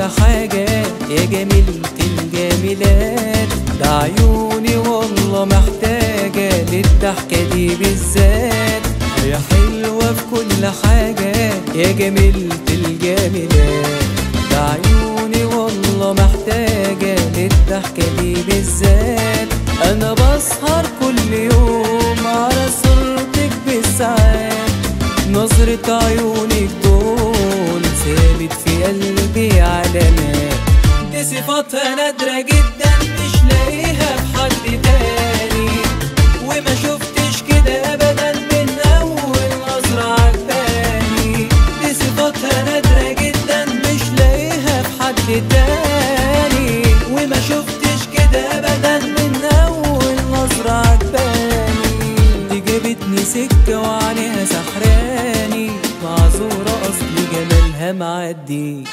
كل حاجة يا جميلة الجميلات ده عيوني والله محتاجة للضحكة دي بالذات يا حلوة في كل حاجة يا جميلة الجميلات ده عيوني والله محتاجة للضحكة دي بالذات أنا بسهر كل يوم على صورتك بالساعات نظرة عيونك دول ثابت في قلبي علامات دي صفاتها نادرة جدا مش لاقيها في حد تاني وما شفتش كده أبدا من أول نظرة عجباني دي صفاتها نادرة جدا مش لاقيها في حد تاني وما شفتش كده أبدا من أول نظرة عجباني دي جابتني سكة وعينيها سحراني معذورة أصل جمالها معدي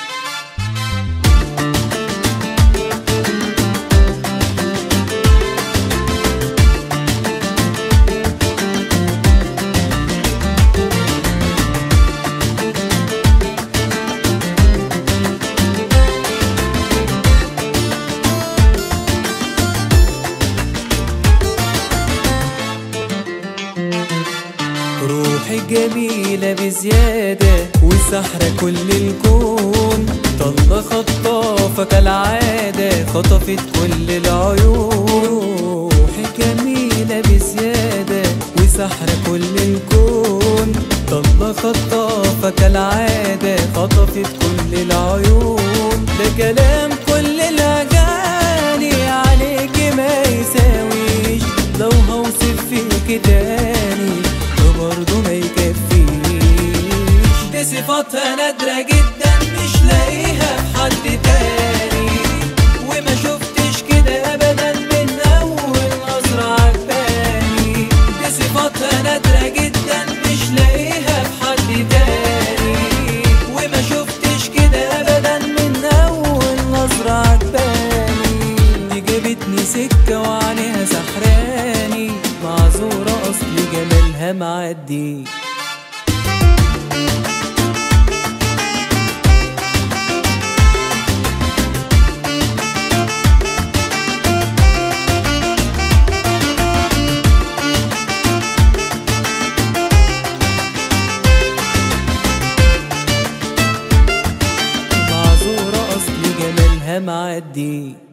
روحي جميلة بزيادة وسحرة كل الكون طلة خطافة كالعادة خطفت كل العيون روحي جميلة بزيادة وسحرة كل الكون طلة خطافة كالعادة خطفت كل العيون ده كلام كل الأغاني عليك ما يساويش لو هوصف فيك تاني ده برضه ما يكفيش دي صفاتها نادرة جدا مش لاقيها في حد تاني وما شفتش كده أبدا من أول نظرة عجباني دي صفاتها نادرة جدا مش لاقيها في حد تاني وما شفتش كده أبدا من أول نظرة عجباني دي جابتني سكة وعينيها سحراني معذورة أصل جمالها معدي معذورة أصل جمالها معدي